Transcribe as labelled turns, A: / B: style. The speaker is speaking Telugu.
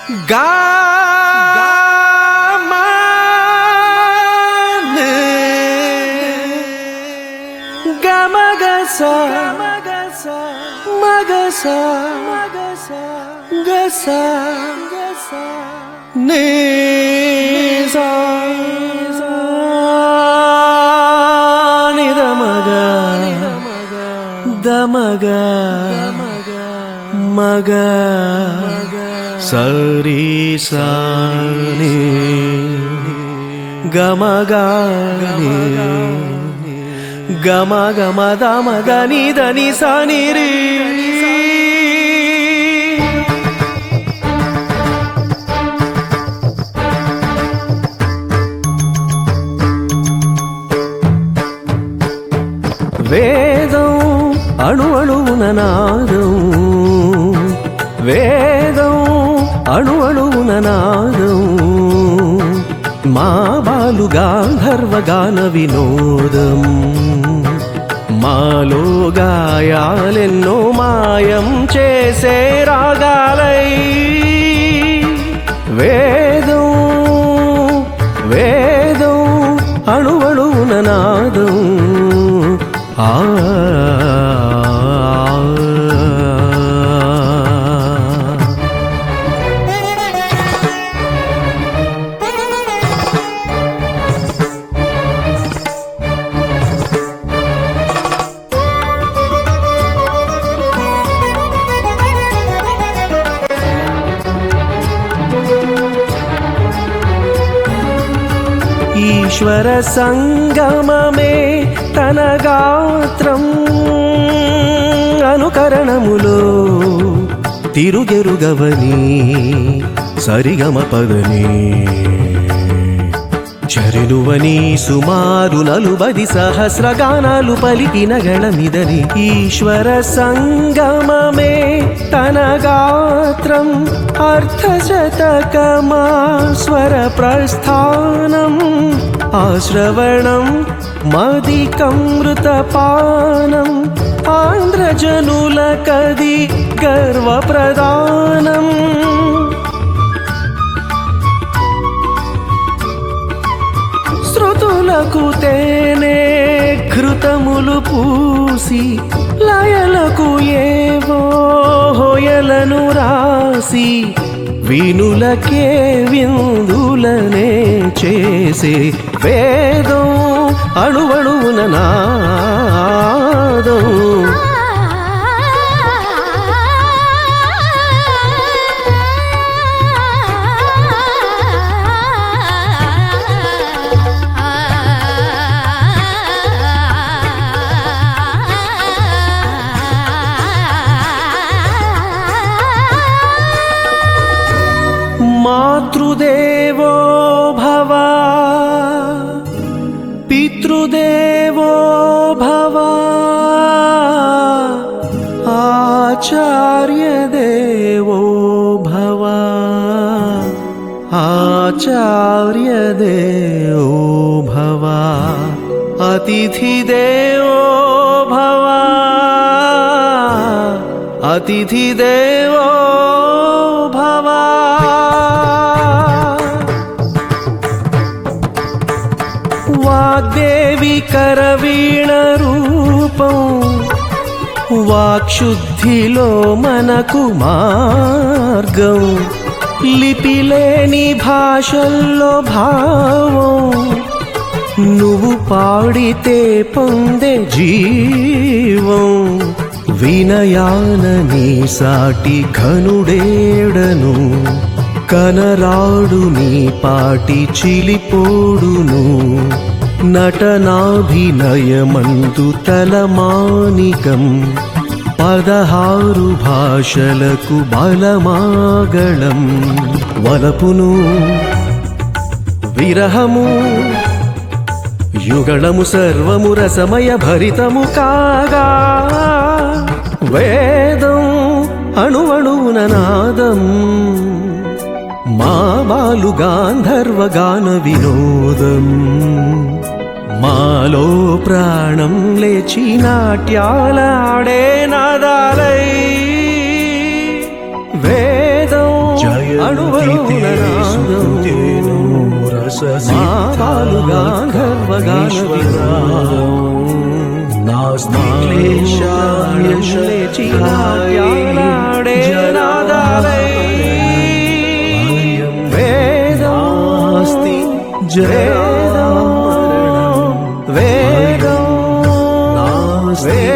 A: గా గమగస మగస గస నే నిదమగ దమగ మగ సరి సాని గమగాని గమ గమ దమ దని దని సని రీ వేదం అణు అణువున నాదం వేదం అణు అణువున నాదం మా బాలు గాంధర్వ గాన వినోదం మాలో గాయాలెన్నో మాయం చేసే రాగాలై వేదం వేదం అణువణువున నాదం ఆ ఈశ్వర సంగమమే తన గాత్రం అనుకరణములో తిరుగెరుగవని సరిగమ పదని చరునువని సుమారు నలుబది సహస్రగానాలు పలికిన గణమిదని ఈశ్వర సంగమమే తన గాత్రం అర్థశతకమా స్వర ప్రస్థానం ఆశ్రవణం మదికమృతపానం ఆంధ్రజనుల కది గర్వప్రదానం శృతులకు తేనే ఘృతములు పూసి లయలకు ఏవో హోయలను రాసి వినులకే విందులనే చేసే వేదం అణువణువున నాదం మాతృదేవో భవ పితృదేవో భవ ఆచార్యదేవో భవ ఆచార్యదేవో భవ అతిథిదేవో భవ అతిథిదేవో భవ వాగ్దేవి కరవీణ రూపం వాక్శుద్ధిలో మనకు మార్గం లిపిలేని భాషల్లో భావం నువ్వు పాడితే పొందే జీవం వినయానని సాటి ఘనుడేడను కనరాడు నీ పాటి చిలిపోడును నటనాభినయమందు తలమానికం పదహారు భాషలకు బలమాగళం వలపును విరహము యుగళము సర్వము రసమయ భరితము కాగా వేదం అణువణువున నాదం మా బాలు గాంధర్వ గాన వినోదం మాలో ప్రాణం లేచి నాట్యాలాడే నాదాలై వేదం అణువణువున నాదం. మా బాలు గాంధర్వ గాన వినాదం. లేచి నాట్యాలాడే నాదాలై. వేదాస్తి వేదం వేదం వేదం